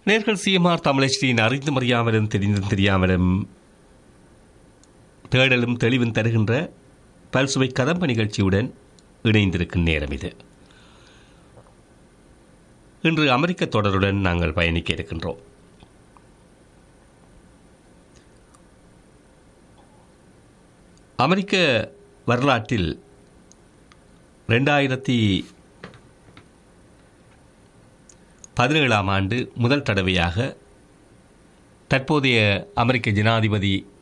நேர்கள் சிஎம்ஆர் தமிழஸ்ரீயின் அறிந்தும் அறியாமலும் தெரிந்தும் தெரியாமலும் தேடலும் தெளிவும் தருகின்ற பல்சுவை கதம்ப நிகழ்ச்சியுடன் இணைந்திருக்கும் நேரம் இது இன்று அமெரிக்க தொடருடன் நாங்கள் பயணிக்க இருக்கின்றோம் அமெரிக்க வரலாற்றில் ரெண்டாயிரத்தி பதினேழாம் ஆண்டு முதல் தடவையாக தற்போதைய அமெரிக்க ஜனாதிபதி